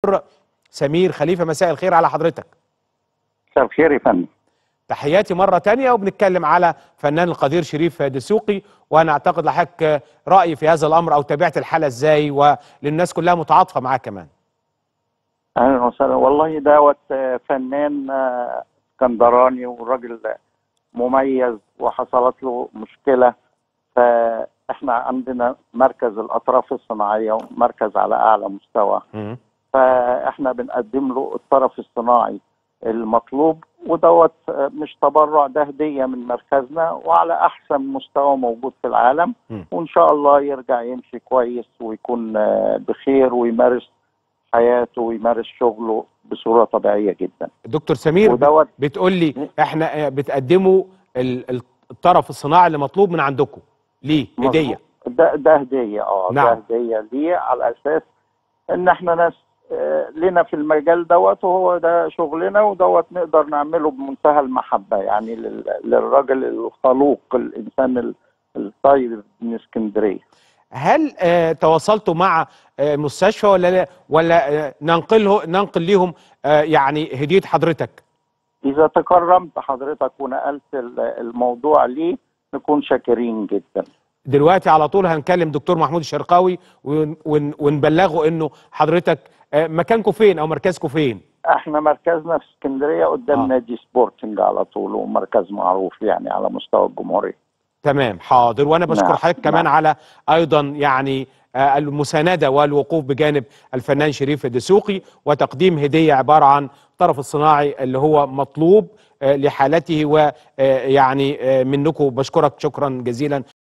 دكتور سمير خليفه مساء الخير على حضرتك مساء الخير يا فندم تحياتي مرة تانية وبنتكلم على فنان القدير شريف دسوقي وأنا أعتقد لحضرتك رأي في هذا الأمر أو تابعت الحالة إزاي وللناس كلها متعاطفة معاه كمان اهلا وسهلا والله دوت آه، فنان آه، اسكندراني وراجل مميز وحصلت له مشكله فاحنا عندنا مركز الاطراف الصناعيه ومركز على اعلى مستوى فاحنا بنقدم له الطرف الصناعي المطلوب ودوت آه، مش تبرع ده هديه من مركزنا وعلى احسن مستوى موجود في العالم مم. وان شاء الله يرجع يمشي كويس ويكون آه، بخير ويمارس حياته ويمارس شغله بصوره طبيعيه جدا دكتور سمير ودوت بتقول لي احنا آه، بتقدموا ال- ال- الطرف الصناعي اللي مطلوب من عندكم ليه هدية ده ده هديه اه نعم. ده هديه ليه على اساس ان احنا ناس آه، لنا في المجال دوت وهو ده شغلنا ودوت نقدر نعمله بمنتهى المحبه يعني لل- للراجل الخلوق الانسان ال- الطيب من اسكندريه هل آه تواصلتوا مع آه مستشفى ولا لا ولا آه ننقله ننقل ليهم آه يعني هدية حضرتك اذا تكرمت حضرتك ونقلت ال- الموضوع ليه نكون شاكرين جدا دلوقتي على طول هنكلم دكتور محمود الشرقاوي ون ون ونبلغه انه حضرتك آه، مكانكم فين او مركزكم فين احنا مركزنا في اسكندريه قدام آه. آه. نادي سبورتنج على طول ومركز معروف يعني على مستوى الجمهوريه تمام حاضر وانا بشكر نعم، حضرتك كمان نعم. على ايضا يعني آه، المساندة والوقوف بجانب الفنان شريف الدسوقي وتقديم هدية عبارة عن الطرف الصناعي اللي هو مطلوب آه، لحالته ويعني منكم بشكرك شكرا جزيلا